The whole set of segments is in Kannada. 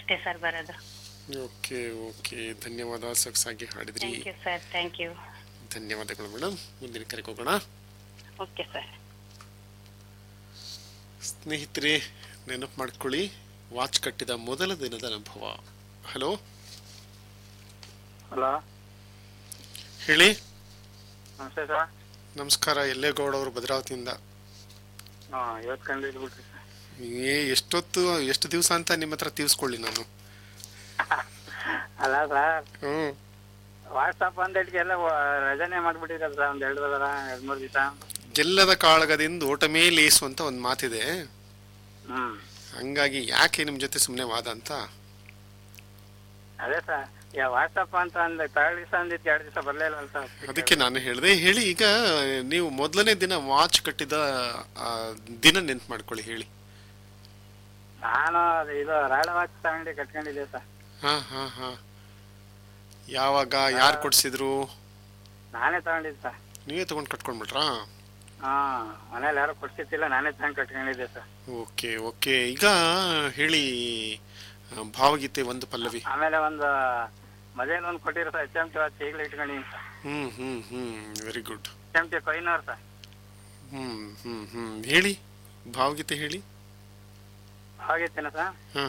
ಅಷ್ಟೇ ಸರ್ ಬರೋದು ಓಕೆ ಓಕೆ ಧನ್ಯವಾದ ಸೊಗಸಾಗಿ ಹಾಡಿದ್ರಿ thank you sir thank you ಧನ್ಯವಾದಗಳು ಮೇಡಮ್ ಮುಂದಿನ ಕರೆಗೆ ಹೋಗೋಣ ಓಕೆ ಸರ್ ಸ್ನೇಹಿತರೆ ನೆನಪು ಮಾಡ್ಕೊಳ್ಳಿ ವಾಚ್ ಕಟ್ಟಿದ ಮೊದಲ ದಿನದ ಅನುಭವ ಹಲೋ ಹಲೋ ಹೇಳಿ ನಮಸ್ತೆ ಸರ್ ನಮಸ್ಕಾರ ಎಲ್ಲೇಗೌಡ ಅವರು ಭದ್ರಾವತಿಯಿಂದ ಹಾಂ ಇವತ್ತು ಕಂಡು ಬಿಡ್ರಿ ಸರ್ ಏ ಎಷ್ಟೊತ್ತು ಎಷ್ಟು ದಿವಸ ಅಂತ ನಿಮ್ಮ ಹತ್ರ ತೀವ್ಸ್ಕೊಳ್ಳಿ ನಾನು ಅಲ್ಲ ಸರ್ ಹ್ಞೂ ವಾಟ್ಸಪ್ ಅಂದೇಟ್ಗೆಲ್ಲ ರಜನೆ ಮಾಡ್ಬಿಟ್ಟಿರಲ್ಲ ಸರ್ ಒಂದು ಎರಡು ವಾರ ಎರಡು ಮೂರು ದಿವಸ ಗೆಲ್ಲದ ಕಾಳಗದಿಂದ ಓಟಮೇ ಲೇಸು ಅಂತ ಒಂದು ಮಾತಿದೆ ಹ್ಞೂ ಹಂಗಾಗಿ ಯಾಕೆ ನಿಮ್ಮ ಜೊತೆ ಸುಮ್ಮನೆ ವಾದ ಅಂತ ಅದೇ ಸರ್ ಯಾ ವಾಟ್ಸಪ್ ಅಂತ ಅಂದ ತರ್ಡ್ ದಿವಸ ಅಂದಿದ್ದು ಎರಡು ದಿವಸ ಬರಲೇ ಇಲ್ಲ ಸರ್ ಅದಕ್ಕೆ ನಾನು ಹೇಳಿದೆ ಹೇಳಿ ಈಗ ನೀವು ಮೊದಲನೇ ದಿನ ವಾಚ್ ಕಟ್ಟಿದ ಆ, ದಿನ ನೆನ್ಪು ಮಾಡ್ಕೊಳ್ಳಿ ಹೇಳಿ ನಾನು ಅದು ಇದು ರಾಳ ವಾಚ್ ತಗೊಂಡು ಕಟ್ಕೊಂಡಿದ್ದೆ ಸರ್ ಹಾ ಹಾ ಹಾ ಯಾವಾಗ ಯಾರು ಕೊಡ್ಸಿದ್ರು ನಾನೇ ತಗೊಂಡಿದ್ದೆ ಸರ್ ನೀವೇ ತಗೊಂಡು ಕಟ್ಕೊಂಡ್ಬಿಟ್ರಾ ಹಾಂ ಮನೇಲಿ ಯಾರು ಕೊಡ್ಸಿತ್ತಿಲ್ಲ ನಾನೇ ತಗೊಂಡು ಕಟ್ಕೊಂಡಿದ್ದೆ ಸರ್ ಓಕೆ ಓಕೆ ಈಗ ಹೇಳಿ ಆ, ಭಾವಗೀತೆ ಒಂದು ಪಲ್ಲವಿ ಆಮೇಲೆ ಒಂದು ಮದುವೆಲಿ ಒಂದು ಕೊಟ್ಟಿರೋ sir H M T watch ಈಗಲೂ ಇಟ್ಕೊಂಡಿದ್ದೀನಿ ಸರ್ ಹ್ಮ್ ಹ್ಮ್ ಹ್ಮ್ very good H M T ಕೊಯ್ನವ್ರು ಸರ್ ಹ್ಮ್ ಹ್ಮ್ ಹ್ಮ್ ಹೇಳಿ ಭಾವಗೀತೆ ಹೇಳಿ ಹೋಗಿತ್ತೇನ ಸರ್ ಹಾ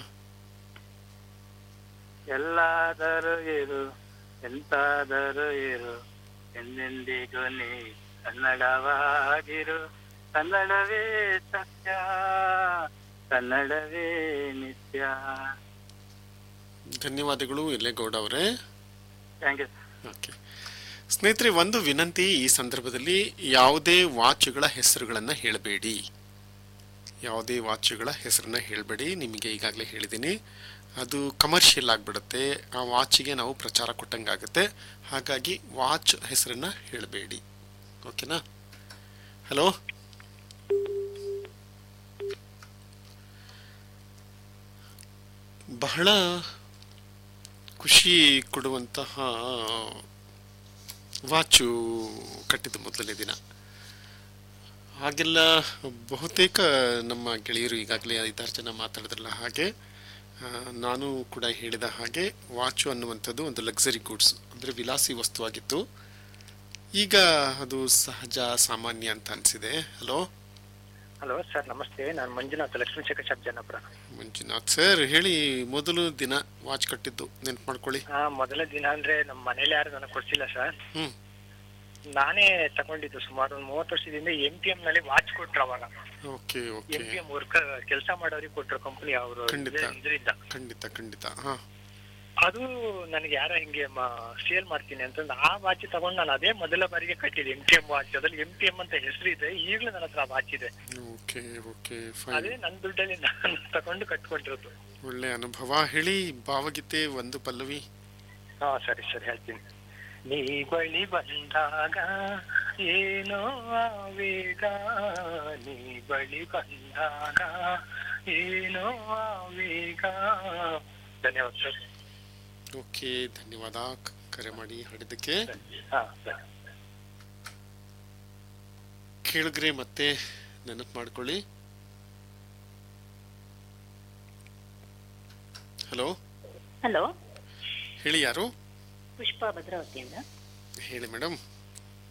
ಎಲ್ಲಾದರೂ ಇರು ಎಂತಾದರೂ ಇರು ಎಂದೆಂದಿಗೂ ನೀ ಕನ್ನಡವಾಗಿರು ಕನ್ನಡವೇ ಸತ್ಯ ಕನ್ನಡವೇ ನಿತ್ಯ ಧನ್ಯವಾದಗಳು ಎಲ್ಲೇಗೌಡ ಅವರೇ ಥ್ಯಾಂಕ್ ಯು ಓಕೆ ಸ್ನೇಹಿತರೆ ಒಂದು ವಿನಂತಿ ಈ ಸಂದರ್ಭದಲ್ಲಿ ಯಾವುದೇ ವಾಚ್ಗಳ ಹೆಸರುಗಳನ್ನು ಹೇಳಬೇಡಿ ಯಾವುದೇ ವಾಚ್ಗಳ ಹೆಸರನ್ನ ಹೇಳಬೇಡಿ ನಿಮಗೆ ಈಗಾಗಲೇ ಹೇಳಿದ್ದೀನಿ ಅದು ಕಮರ್ಷಿಯಲ್ ಆಗಿಬಿಡುತ್ತೆ ಆ ವಾಚಿಗೆ ನಾವು ಪ್ರಚಾರ ಕೊಟ್ಟಂಗಾಗುತ್ತೆ ಹಾಗಾಗಿ ವಾಚ್ ಹೆಸರನ್ನ ಹೇಳಬೇಡಿ ಓಕೆನಾ ಹಲೋ ಬಹಳ ಖುಷಿ ಕೊಡುವಂತಹ ವಾಚು ಕಟ್ಟಿದ ಮೊದಲನೇ ದಿನ ಹಾಗೆಲ್ಲ ಬಹುತೇಕ ನಮ್ಮ ಗೆಳೆಯರು ಈಗಾಗಲೇ ಐದಾರು ಜನ ಮಾತಾಡಿದ್ರಲ್ಲ ಹಾಗೆ ಆ, ನಾನು ಕೂಡ ಹೇಳಿದ ಹಾಗೆ ವಾಚು ಅನ್ನುವಂಥದ್ದು ಒಂದು ಲಕ್ಸರಿ ಗೂಡ್ಸ್ ಅಂದರೆ ವಿಲಾಸಿ ವಸ್ತುವಾಗಿತ್ತು ಈಗ ಅದು ಸಹಜ ಸಾಮಾನ್ಯ ಅಂತ ಅನಿಸಿದೆ ಹಲೋ ಹಲೋ ಸರ್ ನಮಸ್ತೆ ನಾನು ಮಂಜುನಾಥ್ ಲಕ್ಷ್ಮೀಶೇಖರ್ ಶಾಪ್ ಜನಪುರ ಮಂಜುನಾಥ್ ಸರ್ ಹೇಳಿ ಮೊದಲು ದಿನ ವಾಚ್ ಕಟ್ಟಿದ್ದು ನೆನ್ಪು ಮಾಡ್ಕೊಳ್ಳಿ ಆ, ಮೊದಲ ದಿನ ಅಂದ್ರೆ ನಮ್ಮ ಮನೇಲಿ ಯಾರು ನನಗೆ ಕೊಡ್ಸಿಲ್ಲ ಸರ್ ಹ್ಮ್ ನಾನೇ ತಗೊಂಡಿದ್ದು ಸುಮಾರು ಒಂದು ಮೂವತ್ತು ವರ್ಷದಿಂದ ಎಂ ಪಿ ಎಂ ನಲ್ಲಿ ವಾಚ್ ಕೊಟ್ರು ಅವಾಗ okay okay M P M worker ಕೆಲಸ ಮಾಡೋರಿಗೆ ಕೊಟ್ರು ಕಂಪನಿ ಅವರು ಖಂಡಿತ. ಇದರಿಂದ ಖಂಡಿತ ಖಂಡಿತ ಹಾ ಅದು ನನಗೆ ಯಾರೋ ಹಿಂಗೆ ಸೇಲ್ ಮಾಡ್ತೀನಿ ಅಂತಂದು ಆ ವಾಚ್ ತಗೊಂಡು ನಾನು ಅದೇ ಮೊದಲ ಬಾರಿಗೆ ಕಟ್ಟಿದೆ ಎಂ ಪಿ ಎಂ ವಾಚ್ ಅದ್ರಲ್ಲಿ ಎಂ ಪಿ ಎಂ ಅಂತ ಹೆಸರಿದೆ ಈಗಲೂ ನನ್ನ ಹತ್ರ ವಾಚ್ ಇದೆ ಓಕೆ ಓಕೆ ಅದೇ ಫೈನ್ ನನ್ನ ದುಡ್ಡಲ್ಲಿ ನಾನು ತಗೊಂಡು ಕಟ್ಕೊಂಡಿರೋದು ಒಳ್ಳೆ ಅನುಭವ ಹೇಳಿ ಭಾವಗೀತೆ ಒಂದು ಪಲ್ಲವಿ ಹಾ ಸರಿ ಸರಿ ಹೇಳ್ತೀನಿ ನೀ ಬಳಿ ಬಂದಾಗ ಏನೋ ಆವೇಗ ನೀ ಬಳಿ ಬಂದಾಗ ಏನೋ ಆವೇಗ ಧನ್ಯವಾದ ಸರ್ ಓಕೆ ಧನ್ಯವಾದ ಕ- ಕರೆ ಮಾಡಿ ಹಾಡಿದ್ದಕ್ಕೆ ಹಾ ಸರಿ ಕೇಳಿದ್ರೆ ಮತ್ತೆ ನೆನಪು ಮಾಡ್ಕೊಳ್ಳಿ ಹಲೋ ಹಲೋ ಹೇಳಿ ಯಾರು ಪುಷ್ಪ ಭದ್ರಾವತಿಯಿಂದ ಹೇಳಿ ಮೇಡಮ್